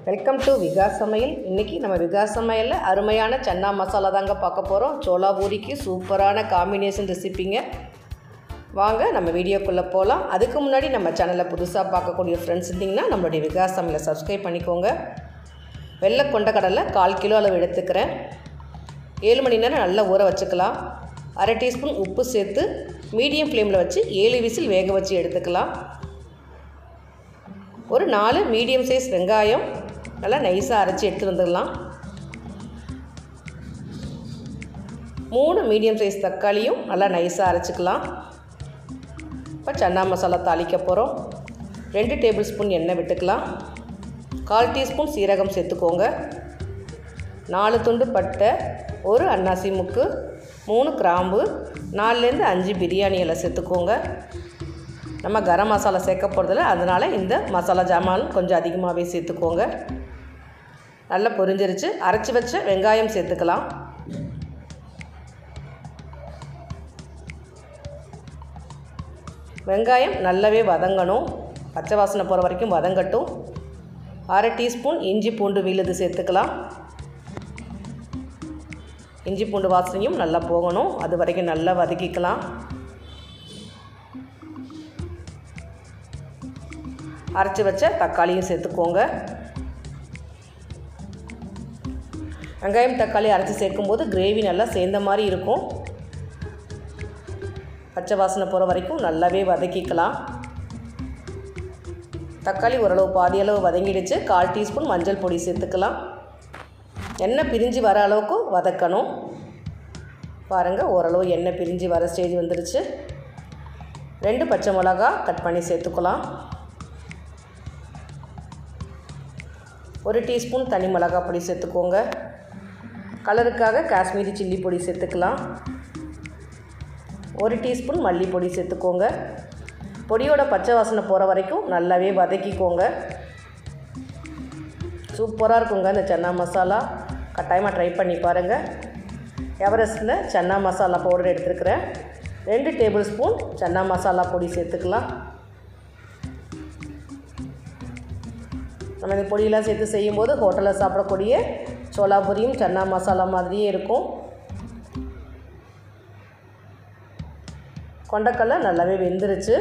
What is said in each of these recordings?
welcome to Vikas சமையல் இன்றைக்கி நம்ம விகாஸ் சமையலில் அருமையான சன்னா மசாலா தாங்க பார்க்க போகிறோம் சோளா பூரிக்கு சூப்பரான காம்பினேஷன் ரெசிப்பிங்க வாங்க நம்ம வீடியோக்குள்ளே போகலாம் அதுக்கு முன்னாடி நம்ம சேனலை புதுசாக பார்க்கக்கூடிய ஃப்ரெண்ட்ஸ் இருந்திங்கன்னா நம்மளுடைய விகாஸ் சமையலை சப்ஸ்கிரைப் பண்ணிக்கோங்க வெள்ளை கொண்டக்கடலை கால் கிலோ அளவு எடுத்துக்கிறேன் ஏழு மணி நேரம் நல்லா ஊற வச்சுக்கலாம் அரை டீஸ்பூன் உப்பு சேர்த்து மீடியம் ஃப்ளேமில் வச்சு ஏழு விசில் வேக வச்சு எடுத்துக்கலாம் ஒரு நாலு மீடியம் சைஸ் வெங்காயம் நல்லா நைஸாக அரைச்சி எடுத்து வந்துடலாம் மூணு மீடியம் சைஸ் தக்காளியும் நல்லா நைஸாக அரைச்சிக்கலாம் இப்போ சன்னா மசாலா தாளிக்க போகிறோம் ரெண்டு டேபிள் ஸ்பூன் எண்ணெய் விட்டுக்கலாம் கால் டீஸ்பூன் சீரகம் சேர்த்துக்கோங்க நாலு துண்டு பட்டை ஒரு அன்னாசி முக்கு மூணு கிராம்பு நாலுலேருந்து அஞ்சு பிரியாணி இலை சேர்த்துக்கோங்க நம்ம கரம் மசாலா சேர்க்க போகிறதில்ல அதனால் இந்த மசாலா ஜாமான் கொஞ்சம் அதிகமாகவே சேர்த்துக்கோங்க நல்லா பொரிஞ்சிருச்சு அரைச்சி வச்ச வெங்காயம் சேர்த்துக்கலாம் வெங்காயம் நல்லாவே வதங்கணும் பச்சை வாசனை போகிற வரைக்கும் வதங்கட்டும் அரை டீஸ்பூன் இஞ்சி பூண்டு விழுது சேர்த்துக்கலாம் இஞ்சி பூண்டு வாசனையும் நல்லா போகணும் அது வரைக்கும் நல்லா வதக்கிக்கலாம் அரைச்சி வச்ச தக்காளியும் சேர்த்துக்கோங்க வெங்காயம் தக்காளி அரைச்சி சேர்க்கும்போது கிரேவி நல்லா சேர்ந்த மாதிரி இருக்கும் பச்சை வாசனை போகிற வரைக்கும் நல்லாவே வதக்கிக்கலாம் தக்காளி ஓரளவு பாதி அளவு வதங்கிடுச்சு கால் டீஸ்பூன் மஞ்சள் பொடி சேர்த்துக்கலாம் எண்ணெய் பிரிஞ்சு வர அளவுக்கு வதக்கணும் பாருங்கள் ஓரளவு எண்ணெய் பிரிஞ்சு வர ஸ்டேஜ் வந்துடுச்சு ரெண்டு பச்சை மிளகா கட் பண்ணி சேர்த்துக்கலாம் ஒரு டீஸ்பூன் தனி மிளகா பொடி சேர்த்துக்கோங்க கலருக்காக காஷ்மீரி சில்லி பொடி சேர்த்துக்கலாம் ஒரு டீஸ்பூன் மல்லி பொடி சேர்த்துக்கோங்க பொடியோட பச்சை வாசனை போகிற வரைக்கும் நல்லாவே வதக்கிக்கோங்க சூப்பராக இருக்குங்க இந்த சன்னா மசாலா கட்டாயமாக ட்ரை பண்ணி பாருங்கள் எவரெஸ்ட்டில் சன்னா மசாலா பவுடர் எடுத்துருக்கிறேன் ரெண்டு டேபிள் ஸ்பூன் சன்னா மசாலா பொடி சேர்த்துக்கலாம் நம்ம இந்த பொடியெல்லாம் சேர்த்து செய்யும்போது ஹோட்டலில் சாப்பிடக்கூடிய சோலாபுரியும் சன்னா மசாலா மாதிரியே இருக்கும் கொண்டக்கடலை நல்லாவே வெந்துருச்சு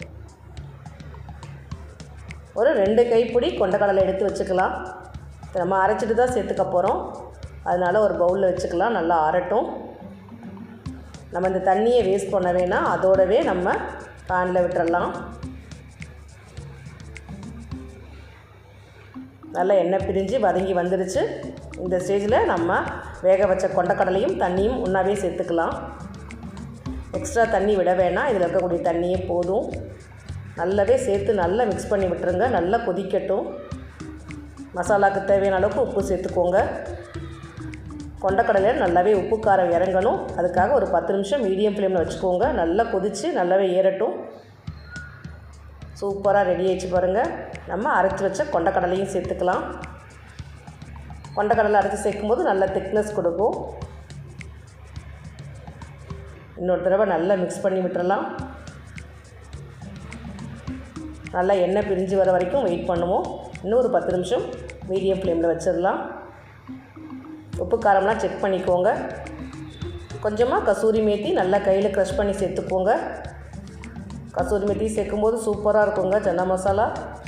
ஒரு ரெண்டு கைப்பிடி கொண்டக்கடலை எடுத்து வச்சுக்கலாம் நம்ம அரைச்சிட்டு தான் சேர்த்துக்க போகிறோம் அதனால் ஒரு பவுலில் வச்சுக்கலாம் நல்லா ஆறட்டும் நம்ம இந்த தண்ணியை வேஸ்ட் பண்ண வேணாம் அதோடவே நம்ம பேனில் விட்டுறலாம் நல்லா எண்ணெய் பிரிஞ்சு வதங்கி வந்துருச்சு இந்த ஸ்டேஜில் நம்ம வேக வச்ச கொண்டக்கடலையும் தண்ணியும் ஒன்றாவே சேர்த்துக்கலாம் எக்ஸ்ட்ரா தண்ணி விட வேணாம் இதில் இருக்கக்கூடிய தண்ணியே போதும் நல்லாவே சேர்த்து நல்லா மிக்ஸ் பண்ணி விட்டுருங்க நல்லா கொதிக்கட்டும் மசாலாவுக்கு தேவையான அளவுக்கு உப்பு சேர்த்துக்கோங்க கொண்டக்கடலையில் நல்லாவே உப்பு காரம் இறங்கணும் அதுக்காக ஒரு பத்து நிமிஷம் மீடியம் ஃப்ளேமில் வச்சுக்கோங்க நல்லா கொதித்து நல்லாவே ஏறட்டும் சூப்பராக ரெடி ஆகிடுச்சு பாருங்கள் நம்ம அரைச்சி வச்ச கொண்டக்கடலையும் சேர்த்துக்கலாம் கொண்டக்கடலை அரைச்சி சேர்க்கும்போது நல்ல திக்னஸ் கொடுக்கும் இன்னொரு தடவை நல்லா மிக்ஸ் பண்ணி விட்டுறலாம் நல்லா எண்ணெய் பிரிஞ்சு வர வரைக்கும் வெயிட் பண்ணுவோம் இன்னும் ஒரு பத்து நிமிஷம் மீடியம் ஃப்ளேமில் வச்சிடலாம் உப்பு காரம்லாம் செக் பண்ணிக்கோங்க கொஞ்சமாக கசூரி மேத்தி நல்லா கையில் க்ரஷ் பண்ணி சேர்த்துக்கோங்க கசூரி மெத்தி சேர்க்கும்போது சூப்பராக இருக்குங்க சன்னா மசாலா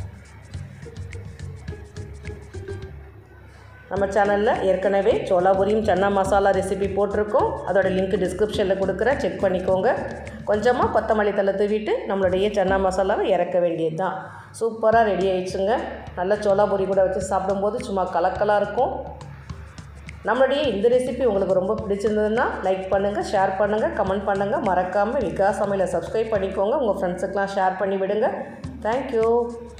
நம்ம சேனலில் ஏற்கனவே சோலாபுரியும் சன்னா மசாலா ரெசிபி போட்டிருக்கோம் அதோட லிங்க் டிஸ்கிரிப்ஷனில் கொடுக்குறேன் செக் பண்ணிக்கோங்க கொஞ்சமாக கொத்தமல்லி தலை தூவிட்டு நம்மளுடைய சன்னா மசாலாவை இறக்க வேண்டியது தான் சூப்பராக ரெடி ஆயிடுச்சுங்க நல்ல சோலாபுரி கூட வச்சு சாப்பிடும்போது சும்மா கலக்கலாக இருக்கும் நம்மளுடைய இந்த ரெசிபி உங்களுக்கு ரொம்ப பிடிச்சிருந்ததுன்னா லைக் பண்ணுங்கள் ஷேர் பண்ணுங்கள் கமெண்ட் பண்ணுங்கள் மறக்காமல் விகாஸ் சமையலை சப்ஸ்கிரைப் பண்ணிக்கோங்க உங்கள் ஃப்ரெண்ட்ஸுக்கெலாம் ஷேர் பண்ணி விடுங்க தேங்க்யூ